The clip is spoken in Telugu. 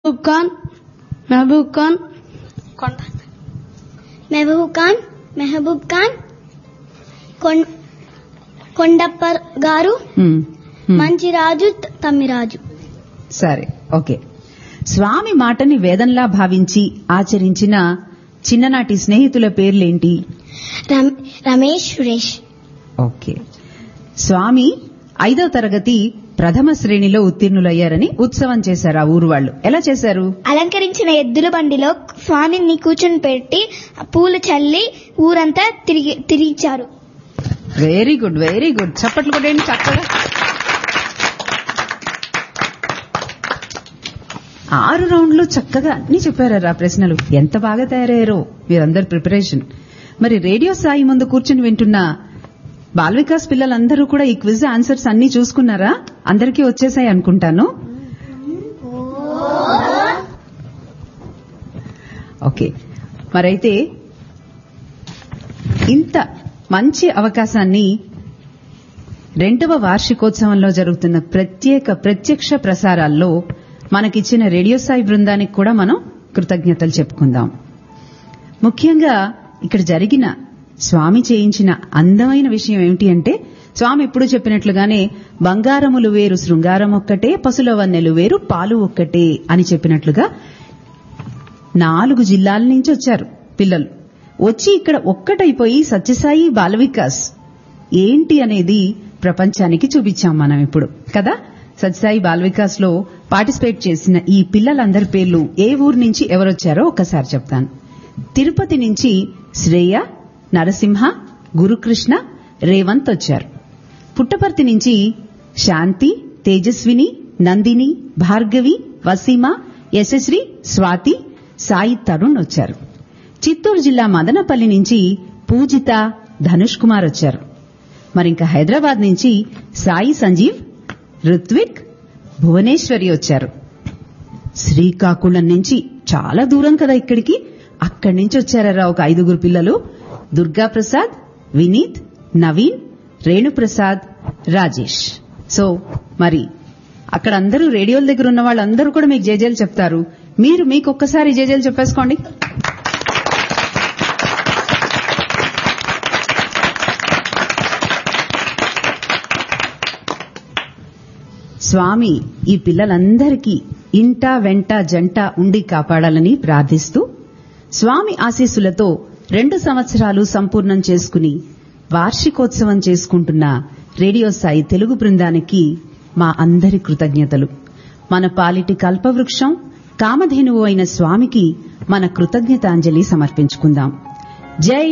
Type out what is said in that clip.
ఖాన్ మహబూబ్ ఖాన్ మెహబూబ్ ఖాన్ మెహబూబ్ ఖాన్ కొం- కొండప్ప గారు హ్మ్. హ్మ్. మంచిరాజు త- తమ్మిరాజు సరే ఓకే స్వామి మాటని వేదంలా భావించి ఆచరించిన చిన్ననాటి స్నేహితుల పేర్లేంటి రమ్- రమేష్ సురేష్ ఓకే స్వామి ఐదో తరగతి ప్రథమ శ్రేణిలో ఉత్తీర్ణులయ్యారని ఉత్సవం చేశారు ఆ ఊరు వాళ్ళు ఎలా చేశారు అలంకరించిన ఎద్దుల బండిలో స్వామిని కూర్చొని పెట్టి పూలు చల్లి ఊరంతా తిరిగి తిరిగిచ్చారు వెరీ గుడ్ వెరీ గుడ్ చప్పట్లు కొట్టండి చక్కగా ఆరు రౌండ్లు చక్కగా అన్ని చెప్పారా ప్రశ్నలు ఎంత బాగా తయారయ్యారో మీరందరు ప్రిపరేషన్ మరి రేడియో సాయి ముందు కూర్చుని వింటున్న బాల్ వికాస్ పిల్లలందరూ కూడా ఈ క్విజ్ ఆన్సర్స్ అన్ని చూసుకున్నారా అందరికీ వచ్చేసాయి అనుకుంటాను ఓకే మరైతే ఇంత మంచి అవకాశాన్ని రెండవ వార్షికోత్సవంలో జరుగుతున్న ప్రత్యేక ప్రత్యక్ష ప్రసారాల్లో మనకిచ్చిన రేడియో సాయి బృందానికి కూడా మనం కృతజ్ఞతలు చెప్పుకుందాం ముఖ్యంగా ఇక్కడ జరిగిన స్వామి చేయించిన అందమైన విషయం ఏమిటి అంటే స్వామి ఎప్పుడు చెప్పినట్లుగానే బంగారములు వేరు శృంగారం ఒక్కటే పసుల వన్నెలు వేరు పాలు ఒక్కటే అని చెప్పినట్లుగా నాలుగు జిల్లాల నుంచి వచ్చారు పిల్లలు వచ్చి ఇక్కడ ఒక్కటైపోయి సత్యసాయి బాల వికాస్ ఏంటి అనేది ప్రపంచానికి చూపించాం మనం ఇప్పుడు కదా సత్యసాయి బాల వికాస్ లో పార్టిసిపేట్ చేసిన ఈ పిల్లలందరి పేర్లు ఏ ఊరు నుంచి ఎవరొచ్చారో ఒక్కసారి చెప్తాను తిరుపతి నుంచి శ్రేయ నరసింహ గురుకృష్ణ రేవంత్ వచ్చారు పుట్టపర్తి నుంచి శాంతి తేజస్విని నందిని భార్గవి వసీమ యశశ్రీ స్వాతి సాయి తరుణ్ వచ్చారు చిత్తూరు జిల్లా మదనపల్లి నుంచి పూజిత ధనుష్ కుమార్ వచ్చారు మరింక హైదరాబాద్ నుంచి సాయి సంజీవ్ రుత్విక్ భువనేశ్వరి వచ్చారు శ్రీకాకుళం నుంచి చాలా దూరం కదా ఇక్కడికి అక్కడి నుంచి వచ్చారా ఒక ఐదుగురు పిల్లలు దుర్గా ప్రసాద్ వినీత్ నవీన్ రేణుప్రసాద్ రాజేష్ సో మరి అక్కడ అందరూ రేడియోల దగ్గర ఉన్న వాళ్ళందరూ కూడా మీకు జేజేలు చెప్తారు మీరు మీకు ఒక్కసారి జేజేలు చెప్పేసుకోండి స్వామి ఈ పిల్లలందరికీ ఇంట వెంట జంట ఉండి కాపాడాలని ప్రార్థిస్తూ స్వామి ఆశీస్సులతో రెండు సంవత్సరాలు సంపూర్ణం చేసుకుని వార్షికోత్సవం చేసుకుంటున్న రేడియో సాయి తెలుగు బృందానికి మా అందరి కృతజ్ఞతలు మన పాలిటి కల్పవృక్షం కామధేనువు అయిన స్వామికి మన కృతజ్ఞతాంజలి సమర్పించుకుందాం జై